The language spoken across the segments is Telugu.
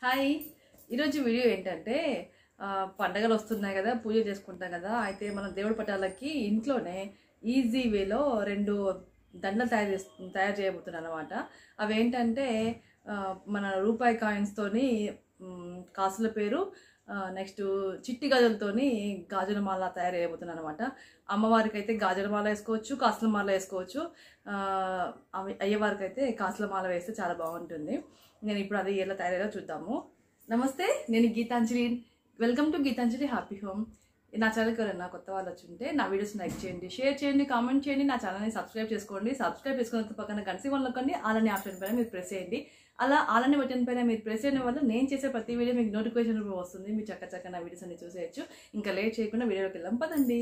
హాయ్ ఈరోజు వీడియో ఏంటంటే ఆ, పండగలు వస్తున్నాయి కదా పూజ చేసుకుంటాం కదా అయితే మనం దేవుడి పటాలకి ఇంట్లోనే ఈజీ వేలో రెండు దండలు తయారు చేస్తు తయారు చేయబోతున్నాను అనమాట అవి ఏంటంటే ఆ, మన రూపాయి కాయిన్స్తోని మ్, కాసుల పేరు నెక్స్ట్ చిట్టి గాజులతోని గాజుల మాల తయారు చేయబోతున్నాను అనమాట అమ్మవారికి అయితే గాజుల మాల వేసుకోవచ్చు కాసుల మాల వేసుకోవచ్చు ఆ, అవి అయ్యవారికి అయితే కాసుల మాల వేస్తే చాలా బాగుంటుంది నేను ఇప్పుడు అది ఎలా తయారయ్యో చూద్దాము నమస్తే నేను Geethanjali welcome to Geethanjali happy home నా ఛానల్కి ఎవరైనా కొత్త వాళ్ళు వచ్చి ఉంటే నా వీడియోస్ లైక్ చేయండి షేర్ చేయండి కామెంట్ చేయండి నా ఛానల్ని సబ్స్క్రైబ్ చేసుకోండి సబ్స్క్రైబ్ చేసుకున్న పక్కన గంట వన్ నొక్కండి అలానే ఆప్షన్ పైన మీరు ప్రెస్ చేయండి అలా అలానే బటన్ పైన మీరు ప్రెస్ చేయడం వల్ల నేను చేసే ప్రతి వీడియో మీకు నోటిఫికేషన్ రూపంలో వస్తుంది మీరు చక్క చక్క నా వీడియోస్ అన్ని చూసేయచ్చు ఇంకా లేట్ చేయకుండా వీడియోకి వెళ్దాం పదండి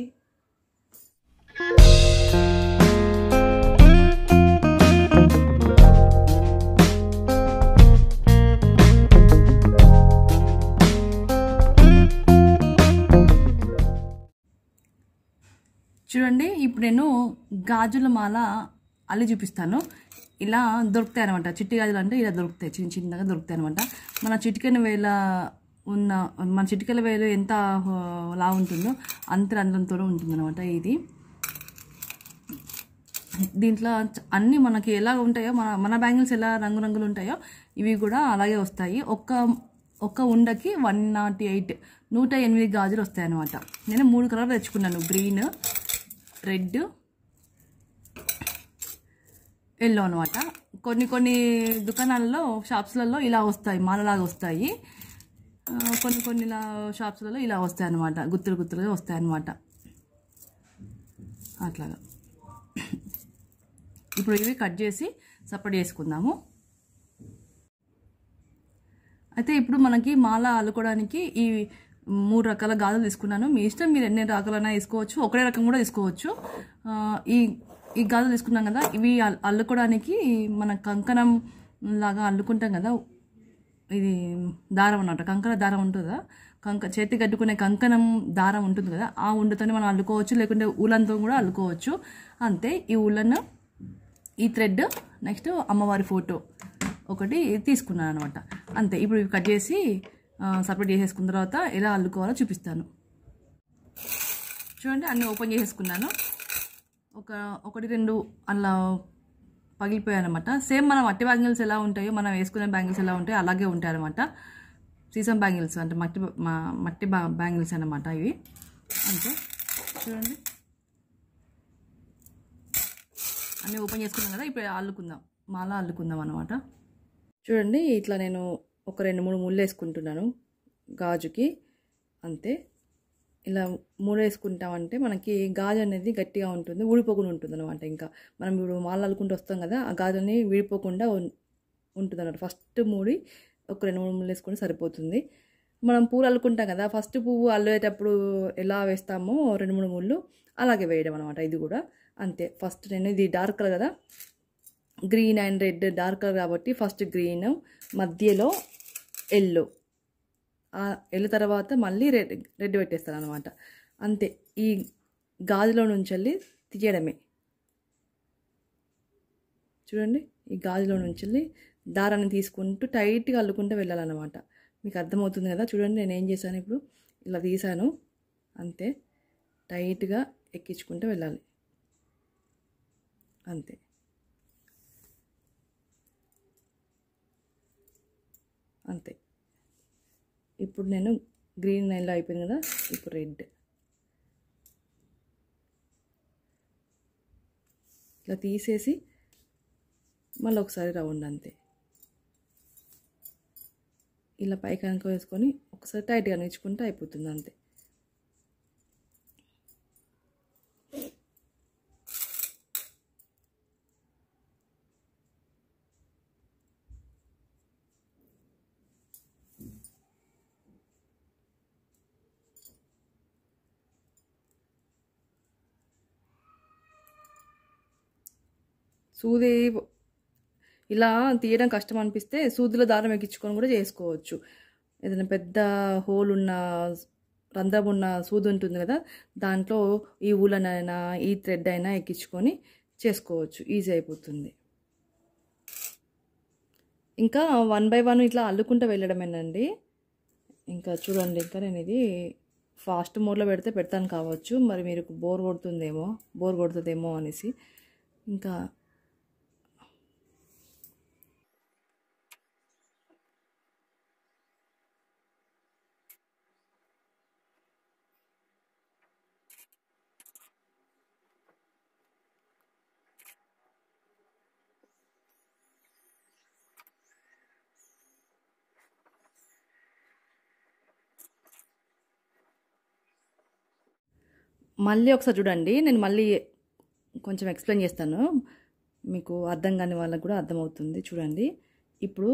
చూడండి ఇప్పుడు నేను గాజుల మాల అల్లి చూపిస్తాను ఇలా దొరుకుతాయి అనమాట చిట్టి గాజులు అంటే ఇలా దొరుకుతాయి చిన్న చిన్నగా దొరుకుతాయి అనమాట మన చిటికెన వేల ఉన్న మన చిటికెల వేలు ఎంత ఆ, లా ఉంటుందో అంత రంధ్రంతో ఉంటుంది అనమాట ఇది దీంట్లో చ- అన్నీ మనకి ఎలా ఉంటాయో మన మన బ్యాంగిల్స్ ఎలా రంగురంగులు ఉంటాయో ఇవి కూడా అలాగే వస్తాయి ఒక్క ఒక్క ఉండకి వన్ నాట్ ఎయిట్ నూట ఎనిమిది గాజులు వస్తాయి అనమాట నేను మూడు కలర్ తెచ్చుకున్నాను గ్రీన్ రెడ్ ఎల్లో అనమాట కొన్ని కొన్ని దుకాణాలలో షాప్స్లలో ఇలా వస్తాయి మాలలాగా వస్తాయి ఆ, కొన్ని కొన్ని లా- షాప్స్లలో ఇలా వస్తాయి అనమాట గుత్తులు గుత్తులుగా వస్తాయి అనమాట అట్లాగా ఇప్పుడు ఇవి కట్ చేసి సపరేట్ చేసుకుందాము అయితే ఇప్పుడు మనకి మాల అల్లుకోవడానికి ఈ మూడు రకాల గాజులు తీసుకున్నాను మీ ఇష్టం మీరు ఎన్ని రకాలైనా తీసుకోవచ్చు ఒకటే రకం కూడా తీసుకోవచ్చు ఆ, ఈ ఈ గాజులు తీసుకున్నాం కదా ఇవి అల్- అల్లుకోవడానికి మన కంకణం లాగా అల్లుకుంటాం కదా ఇది దారం అన్నమాట కంకణ దారం ఉంటుందా కంక చేతి కట్టుకునే కంకణం దారం ఉంటుంది కదా ఆ ఉండతోనే మనం అల్లుకోవచ్చు లేకుంటే ఊలంతో కూడా అల్లుకోవచ్చు అంతే ఈ ఊళ్ళను ఈ థ్రెడ్ నెక్స్ట్ అమ్మవారి ఫోటో ఒకటి తీసుకున్నాను అనమాట అంతే ఇప్పుడు ఇవి కట్ చేసి సపరేట్ చేసేసుకున్న తర్వాత ఎలా అల్లుకోవాలో చూపిస్తాను చూడండి అన్నీ ఓపెన్ చేసేసుకున్నాను ఒక ఒకటి రెండు అలా పగిలిపోయాయి అనమాట సేమ్ మన మట్టి బ్యాంగిల్స్ ఎలా ఉంటాయో మనం వేసుకునే బ్యాంగిల్స్ ఎలా ఉంటాయో అలాగే ఉంటాయి అనమాట సీసం బ్యాంగిల్స్ అంటే మట్టి మా మట్టి బా బ్యాంగిల్స్ అనమాట ఇవి అంతే చూడండి అన్నీ ఓపెన్ చేసుకున్నాం కదా ఇప్పుడు అల్లుకుందాం మాల అల్లుకుందాం అనమాట చూడండి ఇట్లా నేను ఒక రెండు మూడు ముళ్ళు వేసుకుంటున్నాను గాజుకి అంతే ఇలా మూడు వేసుకుంటామంటే మనకి గాజు అనేది గట్టిగా ఉంటుంది ఊడిపోకుండా ఉంటుంది అనమాట ఇంకా మనం ఇప్పుడు మాల అల్లుకుంటూ వస్తాం కదా ఆ గాజు అనేది విడిపోకుండా ఉం- ఉంటుంది అనమాట ఫస్ట్ మూడి ఒక రెండు మూడు ముళ్ళు వేసుకుంటే సరిపోతుంది మనం పూలు అల్లుకుంటాం కదా ఫస్ట్ పువ్వు అల్లేటప్పుడు ఎలా వేస్తామో రెండు మూడు ముళ్ళు అలాగే వేయడం అనమాట ఇది కూడా అంతే ఫస్ట్ నేను ఇది డార్క్ కలర్ కదా green and red dark colour కాబట్టి ఫస్ట్ గ్రీన్ మధ్యలో ఎల్లో ఆ ఎల్లో తర్వాత మళ్ళీ రెడ్ రెడ్ పెట్టేస్తాను అనమాట అంతే ఈ గాజులో నుంచి వెళ్ళి తీయడమే చూడండి ఈ గాజులో నుంచి వెళ్ళి దారాన్ని తీసుకుంటూ టైట్గా అల్లుకుంటూ వెళ్ళాలన్నమాట మీకు అర్థమవుతుంది కదా చూడండి నేను ఏం చేశాను ఇప్పుడు ఇలా తీసాను అంతే టైట్గా ఎక్కించుకుంటూ వెళ్ళాలి అంతే అంతే ఇప్పుడు నేను గ్రీన్ లైన్లో అయిపోయింది కదా ఇప్పుడు రెడ్ ఇట్లా తీసేసి మళ్ళీ ఒకసారి రౌండ్ అంతే ఇలా పైకి కనుక వేసుకొని ఒకసారి టైట్గా నేర్చుకుంటే అయిపోతుంది అంతే సూది ఇలా తీయడం కష్టం అనిపిస్తే సూదిలో దారం ఎక్కించుకొని కూడా చేసుకోవచ్చు ఏదైనా పెద్ద హోల్ ఉన్న రంధ్రం ఉన్న సూది ఉంటుంది కదా దాంట్లో ఈ ఊలనైనా ఈ థ్రెడ్ అయినా ఎక్కించుకొని చేసుకోవచ్చు ఈజీ అయిపోతుంది ఇంకా వన్ బై వన్ ఇట్లా అల్లుకుంటూ వెళ్ళడమేనండి ఇంకా చూడండి ఇంకా నేను ఇది ఫాస్ట్ మోడ్లో పెడితే పెడతాను కావచ్చు మరి మీరు బోర్ కొడుతుందేమో బోర్ కొడుతుందేమో అనేసి ఇంకా మళ్ళీ ఒకసారి చూడండి నేను మళ్ళీ కొంచెం ఎక్స్ప్లెయిన్ చేస్తాను మీకు అర్థం కాని వాళ్ళకి కూడా అర్థమవుతుంది చూడండి ఇప్పుడు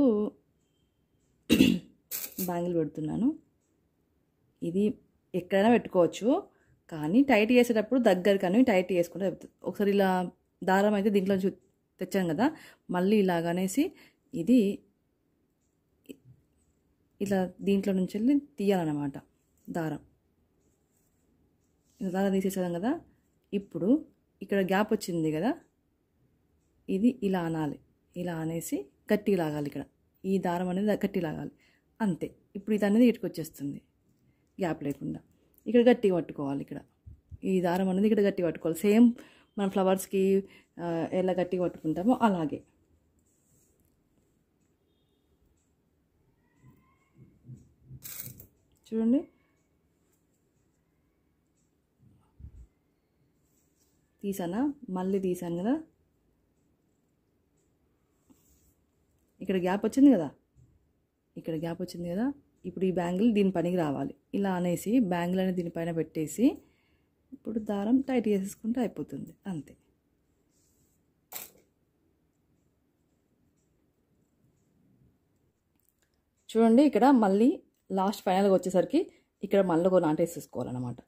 బ్యాంగిల్ పెడుతున్నాను ఇది ఎక్కడైనా పెట్టుకోవచ్చు కానీ టైట్ చేసేటప్పుడు దగ్గర కానీ టైట్ చేసుకుంటే అయిపోతుంది. ఒకసారి ఇలా దారం అయితే దీంట్లో నుంచి తెచ్చాను కదా మళ్ళీ ఇలాగనేసి ఇది ఇలా దీంట్లో నుంచి వెళ్ళి తీయాలన్నమాట దారం ఇలా దారం తీసేసాం కదా ఇప్పుడు ఇక్కడ గ్యాప్ వచ్చింది కదా ఇది ఇలా అనాలి ఇలా అనేసి గట్టిగా లాగాలి ఇక్కడ ఈ దారం అనేది గట్టి లాగాలి అంతే ఇప్పుడు ఇది అనేది ఇటుకు వచ్చేస్తుంది గ్యాప్ లేకుండా ఇక్కడ గట్టిగా పట్టుకోవాలి ఇక్కడ ఈ దారం అనేది ఇక్కడ గట్టిగా పట్టుకోవాలి సేమ్ మన ఫ్లవర్స్కి ఆ, ఎలా గట్టిగా పట్టుకుంటామో అలాగే చూడండి తీసానా మళ్ళీ తీసాను కదా ఇక్కడ గ్యాప్ వచ్చింది కదా ఇక్కడ గ్యాప్ వచ్చింది కదా ఇప్పుడు ఈ బ్యాంగిల్ దీని పనికి రావాలి ఇలా అనేసి బ్యాంగిల్ అనేది దీనిపైన పెట్టేసి ఇప్పుడు దారం టైట్ చేసేసుకుంటే అయిపోతుంది అంతే చూడండి ఇక్కడ మళ్ళీ లాస్ట్ ఫైనల్గా వచ్చేసరికి ఇక్కడ మళ్ళీ ఒక నాటేసేసుకోవాలన్నమాట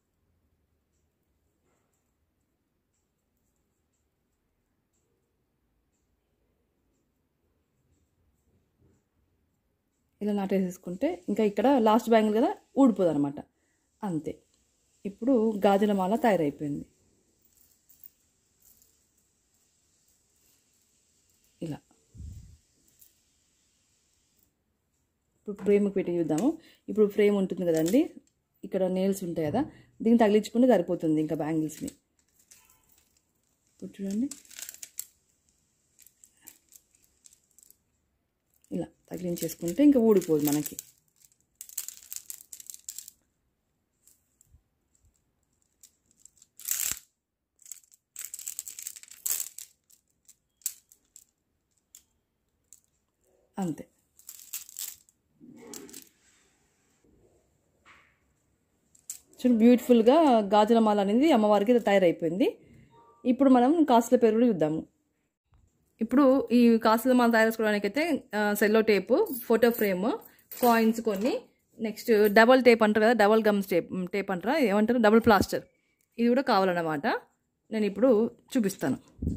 ఇలా నాటేసేసుకుంటే ఇంకా ఇక్కడ లాస్ట్ బ్యాంగిల్ కదా ఊడిపోదు అనమాట అంతే ఇప్పుడు గాజుల మాల తయారైపోయింది ఇలా ఇప్పుడు ఫ్రేమ్కి పెట్టి చూద్దాము ఇప్పుడు ఫ్రేమ్ ఉంటుంది కదండి ఇక్కడ నేల్స్ ఉంటాయి కదా దీన్ని తగిలించుకుంటే సరిపోతుంది ఇంకా బ్యాంగిల్స్ని ఇప్పుడు చూడండి ఇలా తగిలించేసుకుంటే ఇంకా ఊడిపోదు మనకి అంతే చూడు బ్యూటిఫుల్గా గాజుల మాల అనేది అమ్మవారికి తయారైపోయింది ఇప్పుడు మనం కాసుల పేరు కూడా చూద్దాము ఇప్పుడు ఈ కాసుల మాల తయారు చేసుకోవడానికి అయితే sellotape photo frame coins కొన్ని నెక్స్ట్ డబల్ టేప్ అంటారు కదా డబల్ గమ్స్ టేప్ టేప్ అంటారా ఏమంటారు డబుల్ ప్లాస్టర్ ఇది కూడా కావాలన్నమాట నేను ఇప్పుడు చూపిస్తాను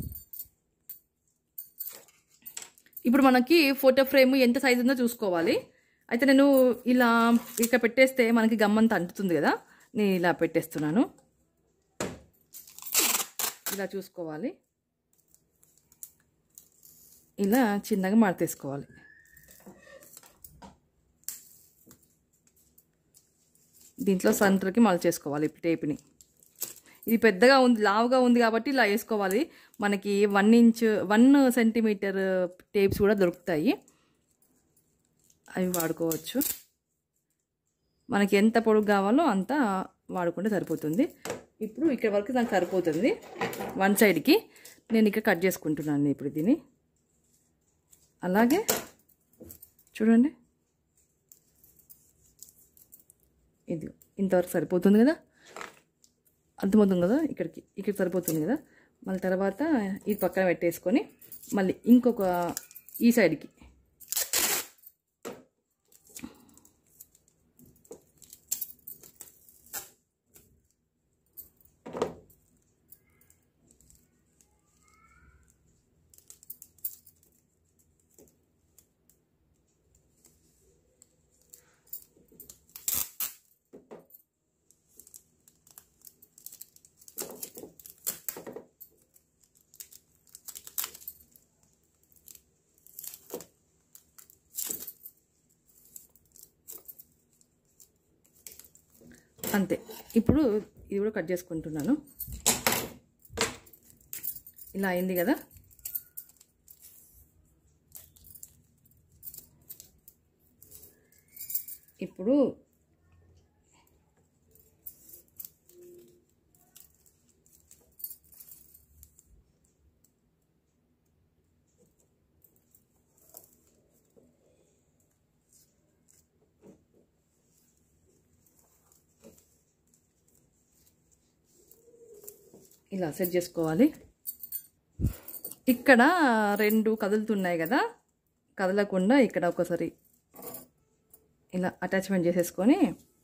ఇప్పుడు మనకి ఫోటో ఫ్రేమ్ ఎంత సైజు ఉందో చూసుకోవాలి అయితే నేను ఇలా ఇక్కడ పెట్టేస్తే మనకి గమ్మంతా అంటుతుంది కదా నేను ఇలా పెట్టేస్తున్నాను ఇలా చూసుకోవాలి ఇలా చిన్నగా మడతేసుకోవాలి దీంట్లో సెంటర్కి మలచేసుకోవాలి ఇప్పుడు టేప్ని ఇది పెద్దగా ఉంది లావుగా ఉంది కాబట్టి ఇలా వేసుకోవాలి మనకి one inch one centimetre tapes కూడా దొరుకుతాయి అవి వాడుకోవచ్చు మనకి ఎంత పొడుగు కావాలో అంత వాడుకుంటే సరిపోతుంది ఇప్పుడు ఇక్కడ వరకు నాకు సరిపోతుంది వన్ సైడ్కి నేను ఇక్కడ కట్ చేసుకుంటున్నాను ఇప్పుడు దీన్ని అలాగే చూడండి ఇది ఇంతవరకు సరిపోతుంది కదా అర్థమవుతుంది కదా ఇక్కడికి ఇక్కడ సరిపోతుంది కదా మళ్ళీ తర్వాత ఇది పక్కన పెట్టేసుకొని మళ్ళీ ఇంకొక ఈ సైడ్కి అంతే ఇప్పుడు ఇది కూడా కట్ చేసుకుంటున్నాను ఇలా అయింది కదా ఇప్పుడు ఇలా సెట్ చేసుకోవాలి ఇక్కడ రెండు కదులుతున్నాయి కదా కదలకుండా ఇక్కడ ఒకసారి ఇలా అటాచ్మెంట్ చేసేసుకొని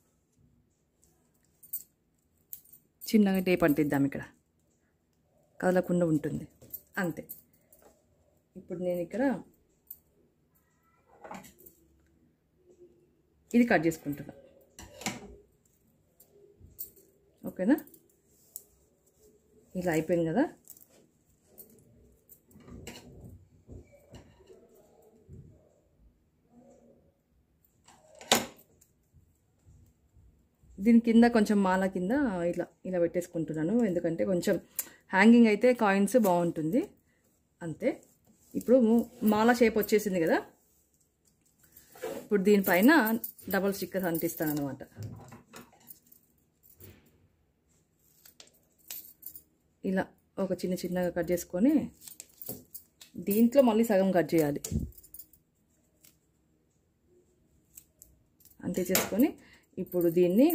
చిన్నగా టేప్ అంటిద్దాం ఇక్కడ కదలకుండా ఉంటుంది అంతే ఇప్పుడు నేను ఇక్కడ ఇది కట్ చేసుకుంటున్నా ఓకేనా ఇలా అయిపోయింది కదా దీని కింద కొంచెం మాల కింద ఇట్లా ఇలా పెట్టేసుకుంటున్నాను ఎందుకంటే కొంచెం హ్యాంగింగ్ అయితే కాయిన్స్ బాగుంటుంది అంతే ఇప్పుడు మాల షేప్ వచ్చేసింది కదా ఇప్పుడు దీనిపైన డబల్ స్టిక్కర్స్ అంటిస్తాను అనమాట ఇలా ఒక చిన్న చిన్నగా కట్ చేసుకొని దీంట్లో మళ్ళీ సగం కట్ చేయాలి అంతే చేసుకొని ఇప్పుడు దీన్ని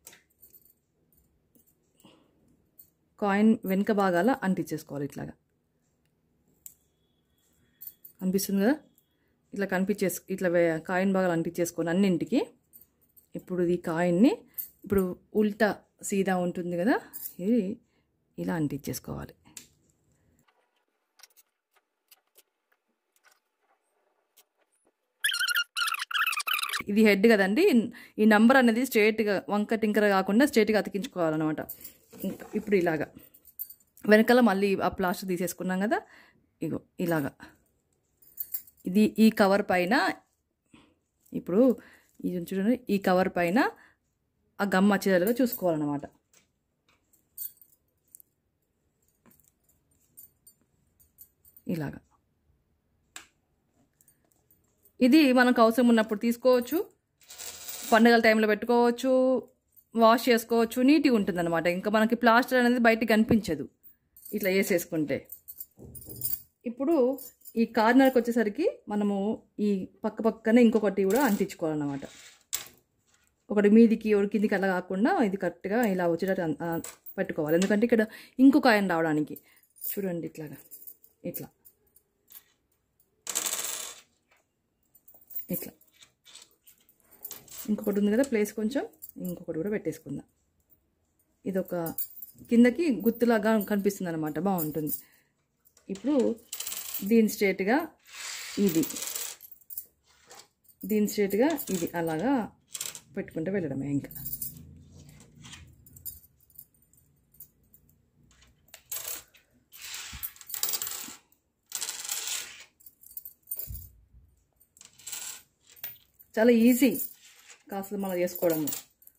కాయిన్ వెనుక భాగాల అంటించేసుకోవాలి ఇట్లాగా అనిపిస్తుంది కదా ఇట్లా కనిపించేసు ఇట్లా వే- కాయిన్ భాగాలు అంటించేసుకొని అన్నింటికి ఇప్పుడు ఈ కాయిన్ని ఇప్పుడు ఉల్టా సీదా ఉంటుంది కదా ఇది ఇలా అంటించేసుకోవాలి ఇది హెడ్ కదండి ఈ నంబర్ అనేది స్ట్రేట్గా వంక టింకర కాకుండా స్ట్రేట్గా అతికించుకోవాలన్నమాట ఇంకా ఇప్పుడు ఇలాగా వెనకాల మళ్ళీ ఆ ప్లాస్టర్ తీసేసుకున్నాం కదా ఇగో ఇలాగా ఇది ఈ కవర్ పైన ఇప్పుడు ఇది చూడండి ఈ కవర్ పైన ఆ గమ్ వచ్చేలాగా చూసుకోవాలన్నమాట ఇలాగా ఇది మనకు అవసరం ఉన్నప్పుడు తీసుకోవచ్చు పండుగల టైంలో పెట్టుకోవచ్చు వాష్ చేసుకోవచ్చు నీట్గా ఉంటుంది అనమాట ఇంకా మనకి ప్లాస్టర్ అనేది బయటకు కనిపించదు ఇట్లా వేసేసుకుంటే ఇప్పుడు ఈ కార్నర్కి వచ్చేసరికి మనము ఈ పక్క పక్కనే ఇంకొకటి కూడా అంటించుకోవాలన్నమాట ఒకటి మీదికి ఒకటి కిందికి అలా కాకుండా ఇది కరెక్ట్గా ఇలా వచ్చేటట్టు అన్- ఆ, పెట్టుకోవాలి ఎందుకంటే ఇక్కడ ఇంకొక ఆయన రావడానికి చూడండి ఇట్లాగా ఇట్లా ఇట్లా ఇంకొకటి ఉంది కదా ప్లేస్ కొంచెం ఇంకొకటి కూడా పెట్టేసుకుందాం ఇది ఒక కిందకి గుత్తులాగా కనిపిస్తుంది అనమాట బాగుంటుంది ఇప్పుడు దీని స్ట్రేట్గా ఇది దీని స్ట్రేట్గా ఇది అలాగా పెట్టుకుంటూ వెళ్ళడమే ఇంకా చాలా ఈజీ కాస్త మనం చేసుకోవడము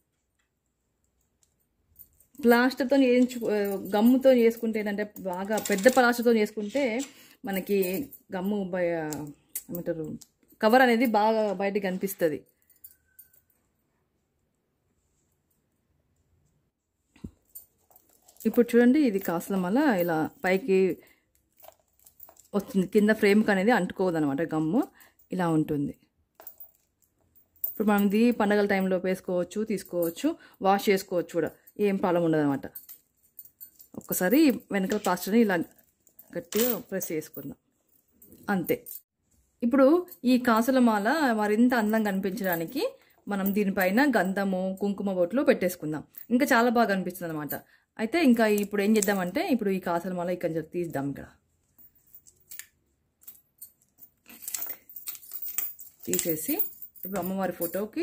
ప్లాస్టర్తో చేయించు గమ్ముతో చేసుకుంటే ఏంటంటే బాగా పెద్ద ప్లాస్టర్తో చేసుకుంటే మనకి గమ్ము బయ ఏమంటారు కవర్ అనేది బాగా బయటికి కనిపిస్తుంది ఇప్పుడు చూడండి ఇది కాస్త మళ్ళా ఇలా పైకి వస్తుంది కింద ఫ్రేమ్కి అనేది అంటుకోదు అనమాట గమ్ము ఇలా ఉంటుంది ఇప్పుడు మనం ఇది పండగల టైంలో వేసుకోవచ్చు తీసుకోవచ్చు వాష్ చేసుకోవచ్చు కూడా ఏం ప్రాబ్లం ఉండదు అనమాట ఒక్కసారి వెనకాల ప్లాస్టర్ని ఇలా గట్టిగా ప్రెస్ చేసుకుందాం అంతే ఇప్పుడు ఈ కాసుల మాల మరింత అందంగా కనిపించడానికి మనం దీనిపైన గంధము కుంకుమ బొట్లు పెట్టేసుకుందాం ఇంకా చాలా బాగా అనిపిస్తుంది అనమాట అయితే ఇంకా ఇప్పుడు ఏం చేద్దామంటే ఇప్పుడు ఈ కాసుల మాల ఇక్కడ నుంచి తీద్దాం ఇక్కడ తీసేసి ఇప్పుడు అమ్మవారి ఫోటోకి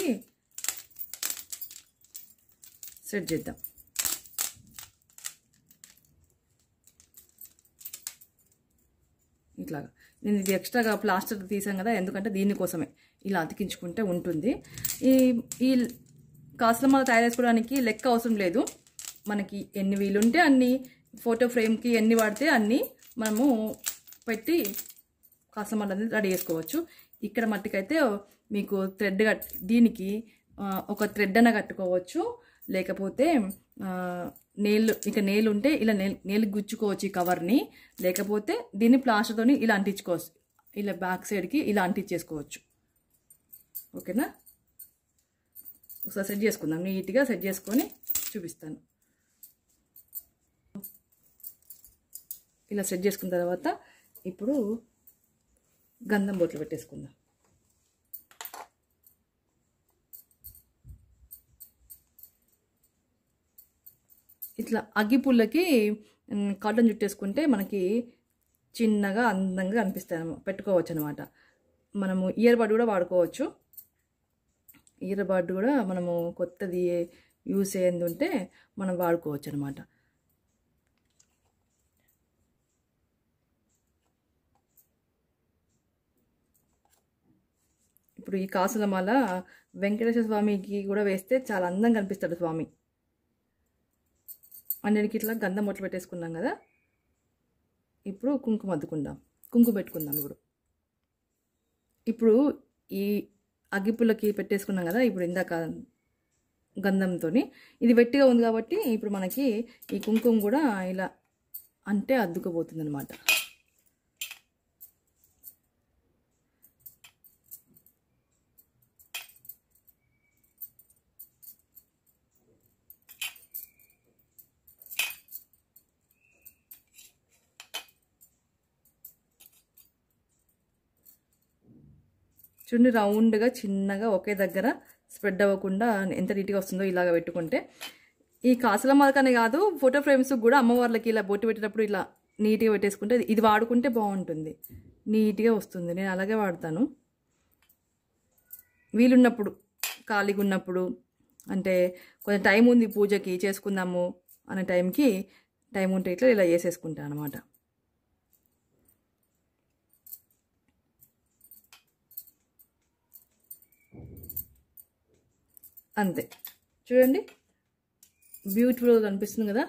సెట్ చేద్దాం ఇట్లాగా నేను ఇది ఎక్స్ట్రాగా ప్లాస్టర్ తీసాం కదా ఎందుకంటే దీనికోసమే ఇలా అతికించుకుంటే ఉంటుంది ఈ ఈ కాసుల మాల తయారు చేసుకోవడానికి లెక్క అవసరం లేదు మనకి ఎన్ని వీలుంటే అన్ని ఫోటో ఫ్రేమ్కి ఎన్ని వాడితే అన్ని మనము పెట్టి కాసుల మాల అనేది రెడీ చేసుకోవచ్చు ఇక్కడ మట్టికైతే మీకు థ్రెడ్ కట్ దీనికి ఆ, ఒక థ్రెడ్ అన్న కట్టుకోవచ్చు లేకపోతే ఆ, నేలు ఇక నేలు ఉంటే ఇలా నేలు నేలు గుచ్చుకోవచ్చు ఈ కవర్ని లేకపోతే దీన్ని ప్లాస్టర్తోని ఇలా అంటించుకోవచ్చు ఇలా బ్యాక్ సైడ్కి ఇలా అంటించేసుకోవచ్చు ఓకేనా ఒకసారి సెట్ చేసుకుందాం నీట్గా సెట్ చేసుకొని చూపిస్తాను ఇలా సెట్ చేసుకున్న తర్వాత ఇప్పుడు గంధం బొట్లు పెట్టేసుకుందాం ఇట్లా అగ్గిపుల్లకి మ్, కాటన్ చుట్టేసుకుంటే మనకి చిన్నగా అందంగా కనిపిస్తాయి అన్నమా- పెట్టుకోవచ్చు అనమాట మనము ఇయర్ బడ్ కూడా వాడుకోవచ్చు ఇయర్ బడ్ కూడా మనము కొత్తది యూస్ అయ్యింది ఉంటే మనం వాడుకోవచ్చు అనమాట ఇప్పుడు ఈ కాసుల మాల వెంకటేశ్వర స్వామికి కూడా వేస్తే చాలా అందంగా కనిపిస్తాడు స్వామి అన్నిటికి ఇట్లా గంధం బొట్లు పెట్టేసుకున్నాం కదా ఇప్పుడు కుంకుమ అద్దుకుందాం కుంకుమ పెట్టుకుందాం ఇప్పుడు ఇప్పుడు ఈ అగ్గిపుల్లకి పెట్టేసుకున్నాం కదా ఇప్పుడు ఇందాక గంధంతో ఇది వెట్టిగా ఉంది కాబట్టి ఇప్పుడు మనకి ఈ కుంకుమ కూడా ఇలా అంటే అద్దుకోబోతుంది అనమాట చూడండి రౌండ్గా చిన్నగా ఒకే దగ్గర స్ప్రెడ్ అవ్వకుండా ఎంత నీట్గా వస్తుందో ఇలాగ పెట్టుకుంటే ఈ కాసుల మాలకనే కాదు ఫోటో ఫ్రేమ్స్ కూడా అమ్మవార్లకి ఇలా బొట్టు పెట్టేటప్పుడు ఇలా నీట్గా పెట్టేసుకుంటే ఇది వాడుకుంటే బాగుంటుంది నీట్గా వస్తుంది నేను అలాగే వాడతాను వీలున్నప్పుడు ఖాళీగా ఉన్నప్పుడు అంటే కొంచెం టైం ఉంది పూజకి చేసుకుందాము అనే టైంకి టైం ఉంటే ఇట్లా ఇలా వేసేసుకుంటాను అనమాట అంతే చూడండి బ్యూటిఫుల్గా కనిపిస్తుంది కదా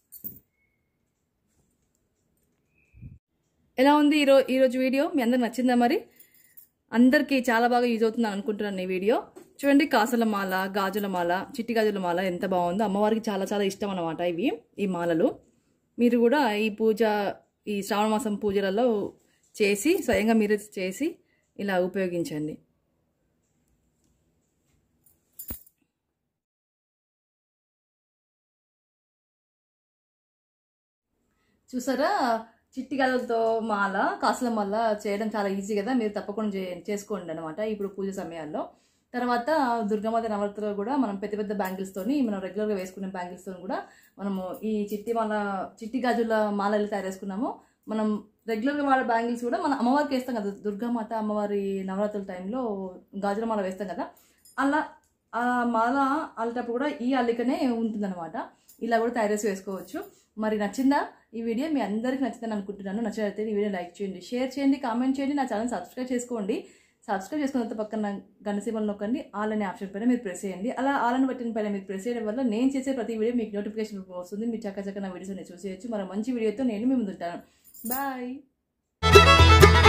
ఎలా ఉంది ఈరో ఈరోజు వీడియో మీ అందరికి నచ్చిందా మరి అందరికీ చాలా బాగా యూజ్ అవుతుంది అనుకుంటున్నాను ఈ వీడియో చూడండి కాసుల మాల గాజుల మాల చిట్టి గాజుల మాల ఎంత బాగుందో అమ్మవారికి చాలా చాలా ఇష్టం అన్నమాట ఇవి ఈ మాలలు మీరు కూడా ఈ పూజ ఈ శ్రావణ మాసం పూజలలో చేసి స్వయంగా మీరు చేసి ఇలా ఉపయోగించండి చూసారా చిట్టి గదలతో మాల కాసుల మాల చేయడం చాలా ఈజీ కదా మీరు తప్పకుండా చే- చేసుకోండి అనమాట ఇప్పుడు పూజ సమయాల్లో తర్వాత దుర్గామాత నవరాత్రులు కూడా మనం పెద్ద పెద్ద బ్యాంగిల్స్తోని మనం రెగ్యులర్గా వేసుకునే బ్యాంగిల్స్తో కూడా మనము ఈ చిట్టి మాల చిట్టి గాజుల మాలలు తయారు చేసుకున్నాము మనం రెగ్యులర్గా వాడే బ్యాంగిల్స్ కూడా మనం అమ్మవారికి వేస్తాం కదా దుర్గామాత అమ్మవారి నవరాత్రుల టైంలో గాజుల మాల వేస్తాం కదా అలా ఆ మాల అల్లేటప్పుడు కూడా ఈ అల్లికనే ఉంటుందన్నమాట ఇలా కూడా తయారు చేసి వేసుకోవచ్చు మరి నచ్చిందా ఈ వీడియో మీ అందరికీ నచ్చిందని అనుకుంటున్నాను నచ్చినట్లయితే ఈ వీడియో లైక్ చేయండి షేర్ చేయండి కామెంట్ చేయండి నా ఛానల్ సబ్స్క్రైబ్ చేసుకోండి సబ్స్క్రైబ్ చేసుకున్న తర్వాత పక్కన గణసీమలు నొక్కండి ఆల్ అనే ఆప్షన్ పైన మీరు ప్రెస్ చేయండి అలా ఆల్ అని బట్టిన పైన మీరు ప్రెస్ చేయడం వల్ల నేను చేసే ప్రతి వీడియో మీకు నోటిఫికేషన్ వస్తుంది మీరు చక్క చక్క నా వీడియోస్ చూసేయచ్చు మరి మంచి వీడియోతో నేను మీ ముందుంటాను బాయ్